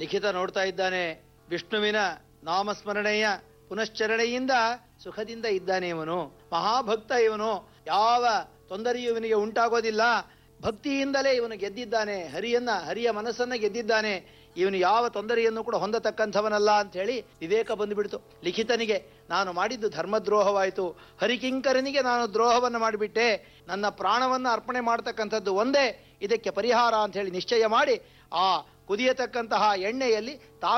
ಲಿಖಿತ ನೋಡ್ತಾ ಇದ್ದಾನೆ ವಿಷ್ಣುವಿನ ನಾಮಸ್ಮರಣೆಯ ಪುನಶ್ಚರಣೆಯಿಂದ ಸುಖದಿಂದ ಇದ್ದಾನೆ ಇವನು ಮಹಾಭಕ್ತ ಇವನು ಯಾವ ತೊಂದರೆಯೂ ಇವನಿಗೆ ಉಂಟಾಗೋದಿಲ್ಲ ಭಕ್ತಿಯಿಂದಲೇ ಇವನು ಗೆದ್ದಿದ್ದಾನೆ ಹರಿಯನ್ನ ಹರಿಯ ಮನಸ್ಸನ್ನ ಗೆದ್ದಿದ್ದಾನೆ ಇವನು ಯಾವ ತೊಂದರೆಯನ್ನು ಕೂಡ ಹೊಂದತಕ್ಕಂಥವನಲ್ಲ ಅಂತ ಹೇಳಿ ವಿವೇಕ ಬಂದುಬಿಡ್ತು ಲಿಖಿತನಿಗೆ ನಾನು ಮಾಡಿದ್ದು ಧರ್ಮದ್ರೋಹವಾಯಿತು ಹರಿಕಿಂಕರನಿಗೆ ನಾನು ದ್ರೋಹವನ್ನು ಮಾಡಿಬಿಟ್ಟೆ ನನ್ನ ಪ್ರಾಣವನ್ನು ಅರ್ಪಣೆ ಮಾಡತಕ್ಕಂಥದ್ದು ಒಂದೇ ಇದಕ್ಕೆ ಪರಿಹಾರ ಅಂತ ಹೇಳಿ ನಿಶ್ಚಯ ಮಾಡಿ ಆ ಕುದಿಯತಕ್ಕಂತಹ ಎಣ್ಣೆಯಲ್ಲಿ ತಾನು